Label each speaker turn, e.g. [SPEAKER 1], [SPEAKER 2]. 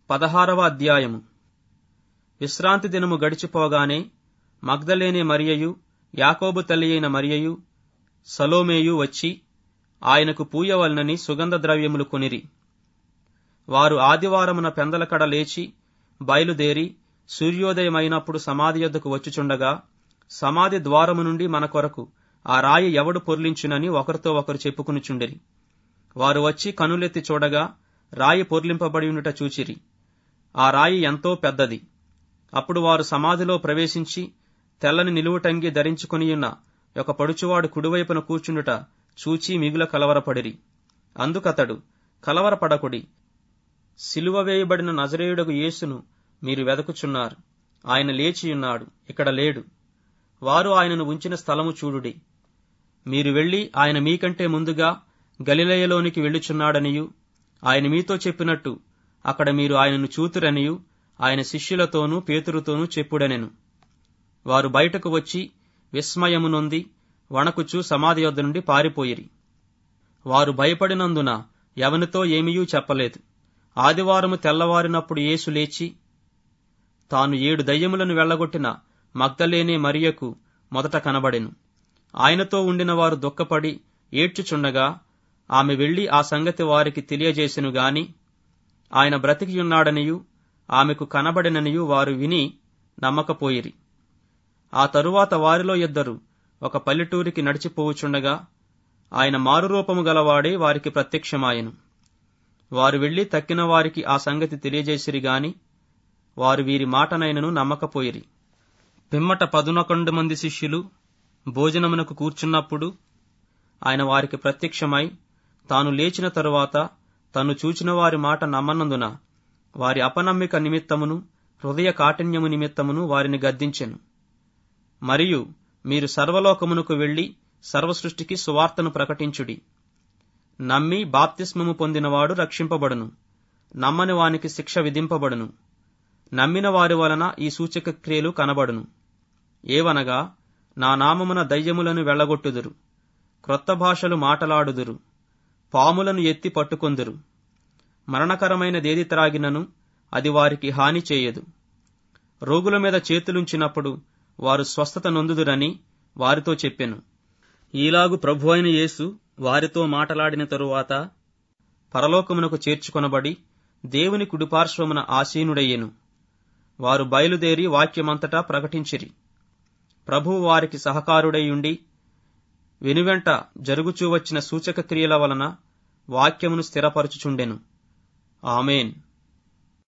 [SPEAKER 1] పదహారవ అధ్యాయము విశ్రాంతి దినము గడిచిపోగానే మగ్ధలేని మరియయు యాకోబు తల్లి అయిన మరియయు సలోమేయు వచ్చి ఆయనకు పూయవలనని సుగంధ ద్రవ్యములు కొనిరి వారు ఆదివారమున పెందలకడ లేచి బయలుదేరి సూర్యోదయమైనప్పుడు సమాధి యొద్దకు వచ్చుచుండగా సమాధి ద్వారము నుండి మన కొరకు ఆ రాయి ఎవడు పొర్లించునని ఒకరితో ఒకరు చెప్పుకునిచుండిరి వారు వచ్చి కనులెత్తి చూడగా రాయి పొర్లింపబడి ఉండుట చూచిరి ఆ రాయి ఎంతో పెద్దది అప్పుడు వారు సమాధిలో ప్రవేశించి తెల్లని నిలువుటంగి ధరించుకొనియున్న ఒక పడుచువాడు కుడివైపున కూర్చుండుట చూచి మిగుల కలవరపడిరి అందుకతడు కలవరపడకుడి సిలువ వేయబడిన నజరేయుడకు యేసును మీరు వెదకుచున్నారు ఆయన లేచియున్నాడు ఇక్కడ లేడు వారు ఆయనను ఉంచిన స్థలము చూడుడి మీరు వెళ్లి ఆయన మీకంటే ముందుగా గలిలయలోనికి వెళ్ళుచున్నాడనియు ఆయన మీతో చెప్పినట్టు అక్కడ మీరు ఆయనను చూతురనియు ఆయన శిష్యులతోనూ పేతురుతోనూ చెప్పుడనెను వారు బయటకు వచ్చి విస్మయము నొంది వణకుచూ సమాధి యొద్ద నుండి పారిపోయిరి వారు భయపడినందున ఎవనితో ఏమీయూ చెప్పలేదు ఆదివారము తెల్లవారినప్పుడు యేసు లేచి తాను ఏడు దయ్యములను వెళ్లగొట్టిన మగ్ధలేనే మరియకు మొదట కనబడెను ఆయనతో ఉండిన వారు దుఃఖపడి ఏడ్చుచుండగా ఆమె వెళ్లి ఆ సంగతి వారికి తెలియజేసెను గాని ఆయన బ్రతికియున్నాడనియు ఆమెకు కనబడిననియు వారు విని నమ్మకపోయిరి ఆ తరువాత వారిలో ఇద్దరు ఒక పల్లెటూరికి నడిచిపోవుచుండగా ఆయన మారురూపము గలవాడే వారికి ప్రత్యక్షమాయెను వారు వెళ్లి తక్కిన వారికి ఆ సంగతి తెలియజేసిరి గాని వారు వీరి మాటనైనను నమ్మకపోయిరి పిమ్మట పదునొకండు మంది శిష్యులు భోజనమునకు కూర్చున్నప్పుడు ఆయన వారికి ప్రత్యక్షమై తాను లేచిన తరువాత తను చూచిన వారి మాట నమ్మనందున వారి అపనమ్మిక నిమిత్తమును హృదయ కాఠిన్యము నిమిత్తమును వారిని గద్దించెను మరియు మీరు సర్వలోకమునకు వెళ్లి సర్వసృష్టికి సువార్తను ప్రకటించుడి నమ్మి బాప్తిస్మము పొందినవాడు రక్షింపబడును నమ్మని వానికి శిక్ష విధింపబడును నమ్మిన వారి వలన ఈ సూచక క్రియలు కనబడును ఏవనగా నా నామమున దయ్యములను వెళ్లగొట్టుదురు క్రొత్త భాషలు మాటలాడుదురు పాములను ఎత్తి పట్టుకొందురు మరణకరమైనదేది త్రాగినను అది వారికి హాని చేయదు రోగుల మీద చేతులుంచినప్పుడు వారు స్వస్థత నొందుదురని వారితో చెప్పెను ఈలాగు ప్రభు అయిన యేసు వారితో మాటలాడిన తరువాత పరలోకమునకు చేర్చుకొనబడి దేవుని కుడిపార్శ్వమున ఆసీనుడయ్యెను వారు బయలుదేరి వాక్యమంతటా ప్రకటించిరి ప్రభువు వారికి సహకారుడై ఉండి వెనువెంట జరుగుచూ వచ్చిన సూచక క్రియల వలన వాక్యమును స్థిరపరచుచుండెను ఆమెన్